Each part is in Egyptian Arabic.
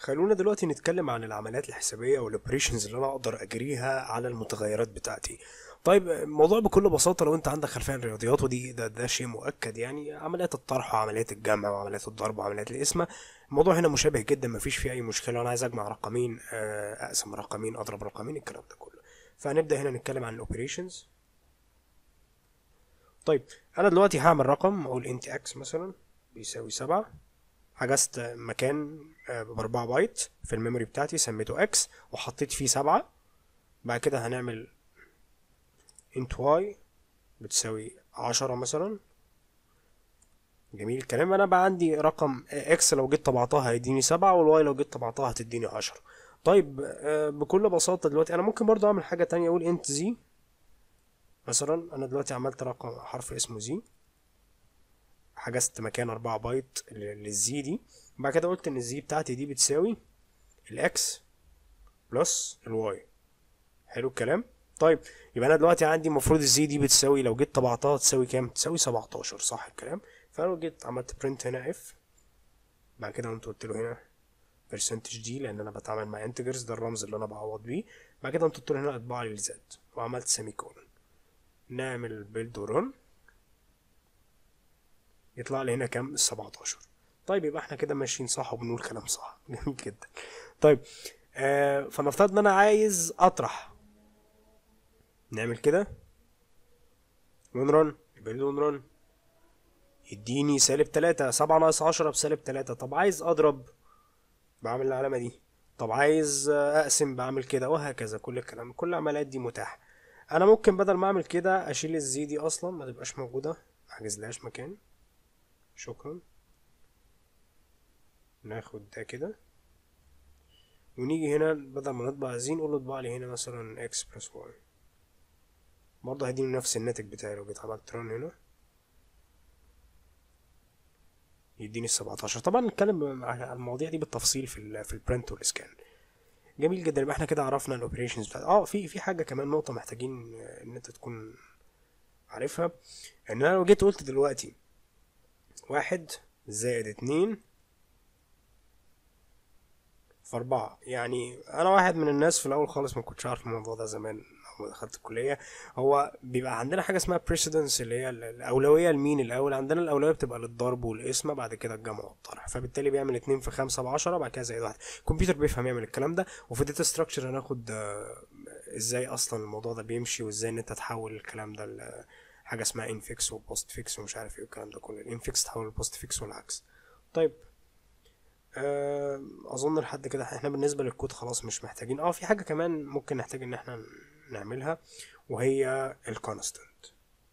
خلونا دلوقتي نتكلم عن العمليات الحسابية والاوبريشنز اللي انا اقدر اجريها على المتغيرات بتاعتي طيب الموضوع بكل بساطة لو انت عندك خلفية عن الرياضيات ودي ده, ده شيء مؤكد يعني عمليات الطرح وعمليات الجمع وعمليات الضرب وعمليات القسمة الموضوع هنا مشابه جدا مفيش فيه اي مشكلة انا عايز اجمع رقمين آه، اقسم رقمين اضرب رقمين الكلام ده كله فهنبدأ هنا نتكلم عن الاوبريشنز طيب انا دلوقتي هعمل رقم اقول انت اكس مثلا بيساوي سبعة حجزت مكان آه، بأربعة بايت في الميموري بتاعتي سميته اكس وحطيت فيه سبعة بعد كده هنعمل int y بتساوي عشرة مثلا جميل الكلام انا بقى عندي رقم اكس لو جيت طبعتها هيديني سبعة والواي لو جيت طبعتها هتديني عشرة طيب آه، بكل بساطة دلوقتي انا ممكن برضو اعمل حاجة تانية اقول int z مثلا انا دلوقتي عملت رقم حرف اسمه z حجزت مكان أربعة بايت لل- للزي دي بعد كده قلت ان الزي بتاعتي دي بتساوي الاكس بلس الواي حلو الكلام طيب يبقى انا دلوقتي عندي المفروض الزي دي بتساوي لو جيت طبعتها تساوي كام تساوي 17 صح الكلام فلو جيت عملت برنت هنا اف بعد كده قمت قلت له هنا برسنتج دي لان انا بتعامل مع انتجرز ده الرمز اللي انا بعوض بيه بعد كده قمت قلت له هنا اطبع لي الزد وعملت سيمي كولون نعمل بيلد ورن يطلع لي هنا كام 17 طيب يبقى احنا كده ماشيين صح وبنقول كلام صح جميل جدا طيب آه فنفترض ان انا عايز اطرح نعمل كده ونرن يبقى ونرن يديني سالب تلاتة سبعة ناقص عشرة بسالب تلاتة طب عايز اضرب بعمل العلامة دي طب عايز آه، اقسم بعمل كده وهكذا كل الكلام كل العمليات دي متاحة انا ممكن بدل ما اعمل كده اشيل الزي دي اصلا ما تبقاش موجودة ما احجزلهاش مكان شكرا ناخد ده كده ونيجي هنا بدل ما نطبع زي نقول له اطبع لي هنا مثلا x بلس y برضه هيديني نفس الناتج بتاعي لو جيت عملت ران هنا يديني السبعتاشر طبعا نتكلم عن المواضيع دي بالتفصيل في ال في البرنت والسكان جميل جدا يبقى احنا كده عرفنا الاوبريشنز بتاعت اه في في حاجه كمان نقطه محتاجين آه، ان انت تكون عارفها ان انا لو جيت قلت دلوقتي واحد زائد اتنين في أربعة يعني أنا واحد من الناس في الأول خالص ما كنتش عارف الموضوع ده زمان أول ما دخلت الكلية هو بيبقى عندنا حاجة اسمها precedence اللي هي ال- الأولوية لمين الأول عندنا الأولوية بتبقى للضرب والقسمة بعد كده الجمع والطرح فبالتالي بيعمل اتنين في خمسة بعشرة بعد كده زائد واحد الكمبيوتر بيفهم يعمل الكلام ده وفي داتا ستراكشر هناخد آه، ازاي أصلا الموضوع ده بيمشي وازاي إن أنت تحول الكلام ده ل- حاجة اسمها انفكس وبوست فيكس ومش عارف ايه والكلام ده كله الانفكس تحول لبوست فيكس والعكس طيب آه، اظن لحد كده احنا بالنسبه للكود خلاص مش محتاجين اه في حاجه كمان ممكن نحتاج ان احنا نعملها وهي الكونستنت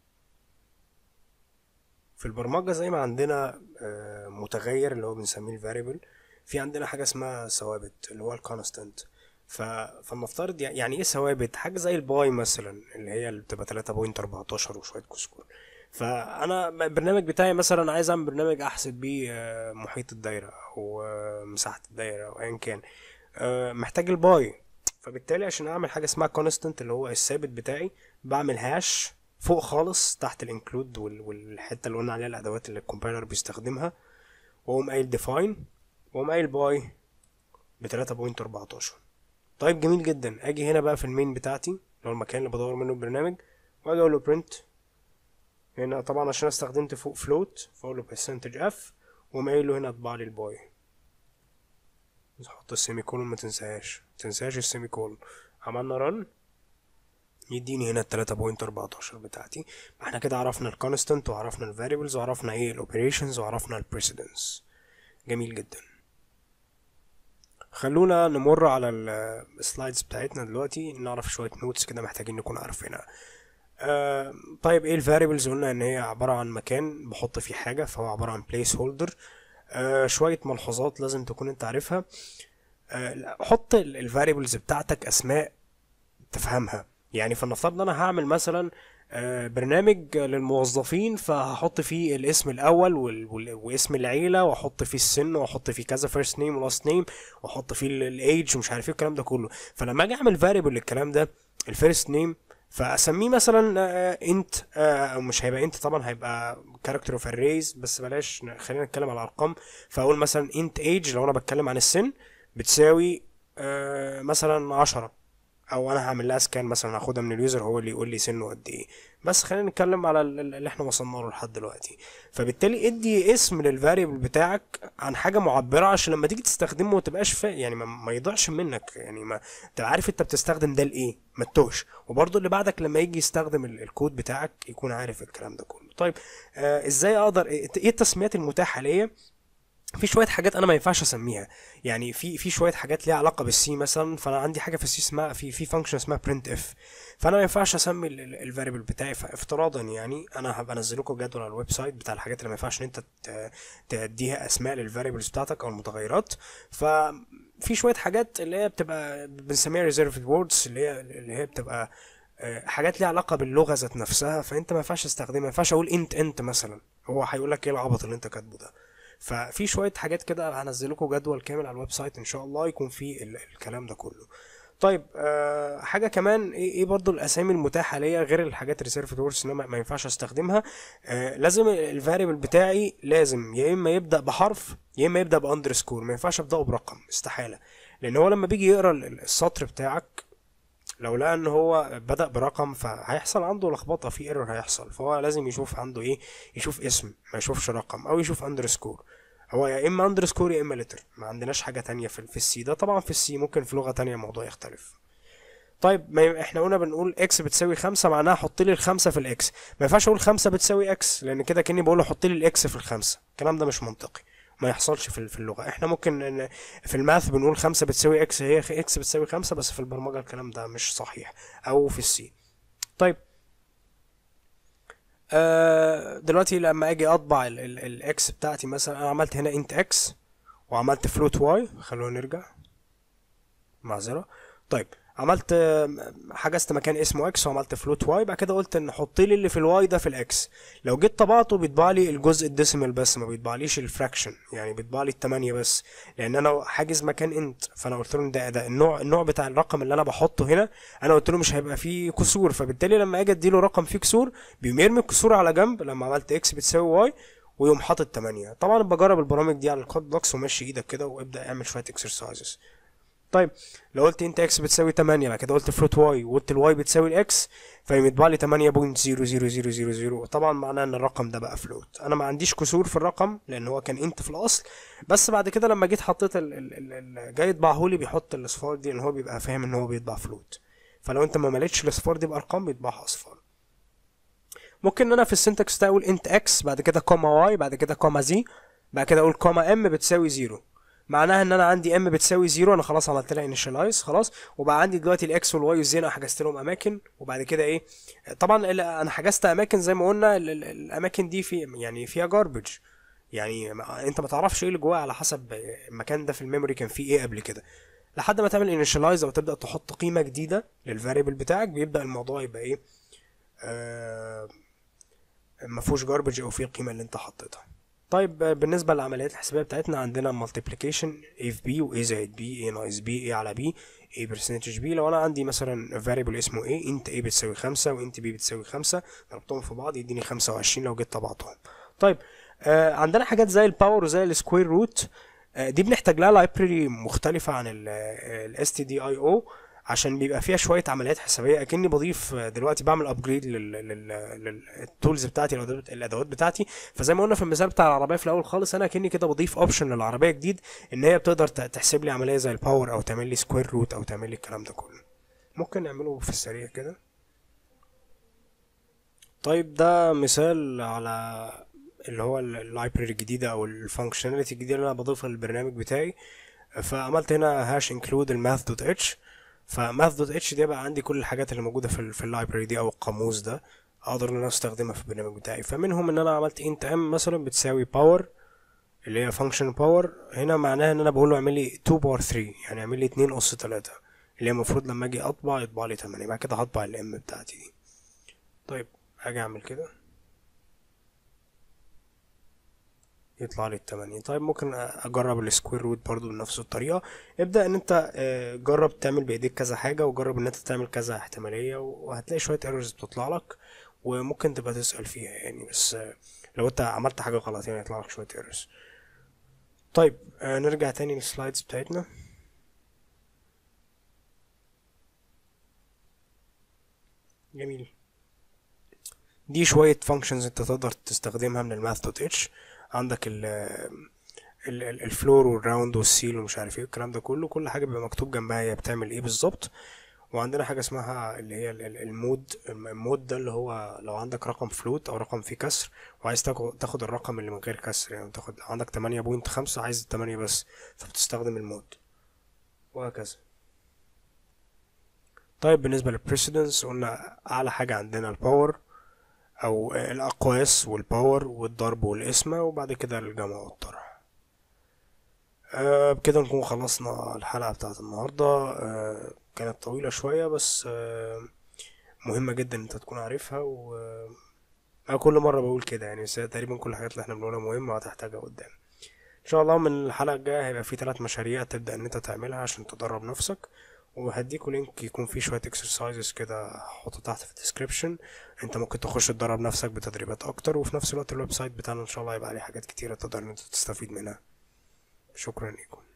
في البرمجه زي ما عندنا آه، متغير اللي هو بنسميه الفاريبل في عندنا حاجه اسمها ثوابت اللي هو الكونستنت ف... فلنفترض يع- يعني ايه ثوابت حاجه زي الباي مثلا اللي هي اللي بتبقى 3.14 وشويه كسكور فانا البرنامج بتاعي مثلا عايز اعمل برنامج احسب بيه آه، محيط الدايره او آه، مساحه الدايره او ايا كان آه، محتاج الباي فبالتالي عشان اعمل حاجه اسمها كونستنت اللي هو الثابت بتاعي بعمل هاش فوق خالص تحت الانكلود والحته اللي قلنا عليها الادوات اللي الكومبايلر بيستخدمها واقوم قايل ديفاين واقوم قايل باي ب 3.14 طيب جميل جدا اجي هنا بقى في المين بتاعتي اللي هو المكان اللي بدور منه البرنامج واجي اقول له برنت هنا طبعا عشان استخدمت فوق فلوت فاقول له percentage اف واقوم قايل له هنا اطبع لي الباي نحط السيمي كولون ما تنساهاش ما تنساش السيمي كولون عملنا رن يديني هنا التلاتة بوينت أربعتاشر بتاعتي احنا كده عرفنا الكونستنت وعرفنا الفاريبلز وعرفنا ايه الاوبريشنز وعرفنا البريسيدنس جميل جدا خلونا نمر على السلايدز بتاعتنا دلوقتي نعرف شوية نوتس كده محتاجين نكون عارفينها آه طيب ايه الفاريبلز قلنا ان هي عبارة عن مكان بحط فيه حاجة فهو عبارة عن بليس هولدر آه شوية ملحوظات لازم تكون انت عارفها آه لا، حط الفاريبلز بتاعتك اسماء تفهمها يعني فلنفترض ان انا هعمل مثلا آه، برنامج للموظفين فهحط فيه الاسم الاول وال- وال- واسم العيله واحط فيه السن واحط فيه كذا فيرست نيم ولاست نيم واحط فيه الايدج ومش عارف ايه الكلام ده كله فلما اجي اعمل فاريبل للكلام ده الفيرست نيم فاسميه مثلا انت او مش هيبقى انت طبعا هيبقى كاركتر اوف اريز بس بلاش ن- خلينا نتكلم على ارقام فاقول مثلا انت ايج لو انا بتكلم عن السن بتساوي آه مثلا عشرة او انا هعمل لها سكان مثلا هاخدها من اليوزر هو اللي يقول لي سنه قد ايه بس خلينا نتكلم على ال- ال- اللي احنا وصلنا له لحد دلوقتي فبالتالي ادي اسم للفاريبل بتاعك عن حاجه معبره عشان لما تيجي تستخدمه ما تبقاش فا يعني ما, ما يضيعش منك يعني ما تبقى عارف انت بتستخدم ده لايه ما تتوهش وبرضه اللي بعدك لما يجي يستخدم ال- الكود بتاعك يكون عارف الكلام ده كله طيب آه ازاي اقدر ايه إيه التسميات المتاحه ليا في شويه حاجات انا ما ينفعش اسميها يعني في في شويه حاجات ليها علاقه بالسي مثلا فانا عندي حاجه في السي اسمها في في فانكشن اسمها برنت اف فانا ما ينفعش اسمي الفاريبل بتاعي فافتراضا يعني انا هبقى انزل لكم جدول على الويب سايت بتاع الحاجات اللي ما ينفعش ان انت ت- تديها اسماء للفاريبلز بتاعتك او المتغيرات ففي شويه حاجات اللي هي بتبقى بنسميها ريزيرفد ووردز اللي هي اللي هي بتبقى آه، حاجات ليها علاقه باللغه ذات نفسها فانت ما ينفعش تستخدمها ما ينفعش اقول انت انت مثلا هو هيقول لك ايه العبط اللي انت كاتبه ده ففي شويه حاجات كده هنزل لكم جدول كامل على الويب سايت ان شاء الله يكون فيه ال- الكلام ده كله طيب آه حاجه كمان ايه ايه برضو الاسامي المتاحه ليا غير الحاجات الريسيرفد ووردز ان أنا ما ما ينفعش استخدمها آه لازم الفاريبل بتاعي لازم يا اما يبدا بحرف يا اما يبدا باندرسكور ما ينفعش ابداه برقم استحاله لان هو لما بيجي يقرا ال- السطر بتاعك لو لقى ان هو بدأ برقم فهيحصل عنده لخبطة في ايرور هيحصل فهو لازم يشوف عنده ايه يشوف اسم ما يشوفش رقم او يشوف اندرسكور هو يا اما اندرسكور يا اما لتر ما عندناش حاجة تانية في, في السي ده طبعا في السي ممكن في لغة تانية الموضوع يختلف طيب ما ي- احنا قلنا بنقول اكس بتساوي خمسة معناها حط لي الخمسة في الاكس ما ينفعش اقول خمسة بتساوي اكس لان كده كاني بقول له حط لي الاكس في الخمسة الكلام ده مش منطقي ما يحصلش في في اللغة احنا ممكن ن- في الماث بنقول خمسة بتساوي اكس هي خ- اكس بتساوي خمسة بس في البرمجة الكلام ده مش صحيح او في السي طيب آه دلوقتي لما اجي اطبع الاكس بتاعتي مثلا انا عملت هنا انت اكس وعملت فلوت واي خلونا نرجع معذرة طيب عملت آم، حجزت مكان اسمه اكس وعملت فلوت واي بعد كده قلت ان حط لي اللي في الواي ده في الاكس لو جيت طبعته بيطبع لي الجزء الديسيمال بس ما بيطبعليش الفراكشن يعني بيطبع لي التمانية بس لان انا حاجز مكان انت فانا قلت له إن ده ده النوع النوع بتاع الرقم اللي انا بحطه هنا انا قلت له مش هيبقى فيه كسور فبالتالي لما اجي اديله رقم فيه كسور بيقوم يرمي الكسور على جنب لما عملت اكس بتساوي واي ويقوم حاطط 8 طبعا بجرب البرامج دي على الكود بلوكس ومشي ايدك كده وابدا اعمل شويه اكسرسايزز طيب لو قلت انت اكس بتساوي 8 بعد كده قلت فلوت واي وقلت الواي بتساوي الاكس فيطبع لي 8.0000 طبعا معناه ان الرقم ده بقى فلوت انا ما عنديش كسور في الرقم لان هو كان انت في الاصل بس بعد كده لما جيت حطيت ال ال ال ال جاي يطبعه لي بيحط الاصفار دي ان هو بيبقى فاهم ان هو بيطبع فلوت فلو انت ما مليتش الاصفار دي بارقام بيطبعها اصفار ممكن ان انا في السنتكس ده اقول انت اكس بعد كده كوما واي بعد كده كوما زي بعد كده اقول كوما ام بتساوي زيرو معناها ان انا عندي ام بتساوي زيرو انا خلاص عملت لها انيشالايز خلاص وبقى عندي دلوقتي الاكس والواي والزي انا حجزت لهم اماكن وبعد كده ايه طبعا ال- انا حجزت اماكن زي ما قلنا ال- ال- الاماكن دي في يعني فيها جاربج يعني ما- انت ما تعرفش ايه اللي جواها على حسب المكان ده في الميموري كان فيه ايه قبل كده لحد ما تعمل انيشالايز او تبدا تحط قيمه جديده للفاريبل بتاعك بيبدا الموضوع يبقى ايه آه ما فيهوش جاربج او فيه القيمه اللي انت حطيتها طيب آه، بالنسبه للعمليات الحسابيه بتاعتنا عندنا multiplication a في b و a زائد b a ناقص b a على b a percentage b لو انا عندي مثلا variable اسمه a انت a بتساوي خمسة وانت b بتساوي خمسة ضربتهم في بعض يديني خمسة وعشرين لو جيت طبعتهم طيب آه عندنا حاجات زي الباور وزي السكوير روت آه دي بنحتاج لها لايبراري مختلفه عن ال stdio عشان بيبقى فيها شويه عمليات حسابيه اكني بضيف آه، دلوقتي بعمل ابجريد للتولز بتاعتي الادوات الادوات بتاعتي فزي ما قلنا في المثال بتاع العربيه في الاول خالص انا كاني كده بضيف اوبشن للعربيه جديد ان هي بتقدر ت- تحسب لي عمليه زي الباور او تعمل لي سكوير روت او تعمل لي الكلام ده كله ممكن نعمله في السريع كده طيب ده مثال على اللي هو اللايبراري الجديدة أو الفانكشناليتي الجديدة اللي أنا بضيفها للبرنامج بتاعي فعملت هنا هاش انكلود الماث دوت اتش فماث دوت اتش دي بقى عندي كل الحاجات اللي موجودة في ال في اللايبراري دي أو القاموس ده أقدر إن أنا أستخدمها في البرنامج بتاعي فمنهم إن أنا عملت انت ام مثلا بتساوي باور اللي هي فانكشن باور هنا معناها إن أنا بقول له اعمل لي 2 باور 3 يعني اعمل لي 2 أس 3 اللي هي المفروض لما أجي أطبع يطبع لي 8 بعد كده هطبع الام بتاعتي دي طيب هاجي أعمل كده يطلع لي التمانية طيب ممكن اجرب السكوير روت برضو بنفس الطريقة ابدأ ان انت آه، جرب تعمل بايديك كذا حاجة وجرب ان انت تعمل كذا احتمالية وهتلاقي شوية ايرورز بتطلع لك وممكن تبقى تسأل فيها يعني بس آه، لو انت عملت حاجة غلط يعني هيطلع لك شوية ايرورز طيب آه، نرجع تاني للسلايدز بتاعتنا جميل دي شوية functions انت تقدر تستخدمها من الماث دوت اتش عندك ال ال- ال- الفلور والراوند والسيل ومش عارف ايه الكلام ده كله كل حاجة بيبقى مكتوب جنبها هي بتعمل ايه بالظبط وعندنا حاجة اسمها اللي هي ال- ال- المود المود ده اللي هو لو عندك رقم فلوت او رقم فيه كسر وعايز تاخد تاخد الرقم اللي من غير كسر يعني تاخد عندك تمانية بوينت خمسة عايز التمانية بس فبتستخدم المود وهكذا طيب بالنسبة للبريسيدنس قلنا أعلى حاجة عندنا الباور أو الأقواس والباور والضرب والقسمة وبعد كده الجمع والطرح أه بكده نكون خلصنا الحلقة بتاعت النهاردة أه كانت طويلة شوية بس أه مهمة جدا انت تكون عارفها و أنا كل مرة بقول كده يعني بس تقريبا كل الحاجات اللي احنا بنقولها مهمة وهتحتاجها قدام ان شاء الله من الحلقة الجاية هيبقى في ثلاث مشاريع تبدأ ان انت تعملها عشان تدرب نفسك وهديكوا لينك يكون فيه شوية exercises كده هحطه تحت في الديسكريبشن انت ممكن تخش تدرب نفسك بتدريبات اكتر وفي نفس الوقت الويب سايت بتاعنا ان شاء الله هيبقى عليه حاجات كتيرة تقدر ان انت تستفيد منها شكرا لكم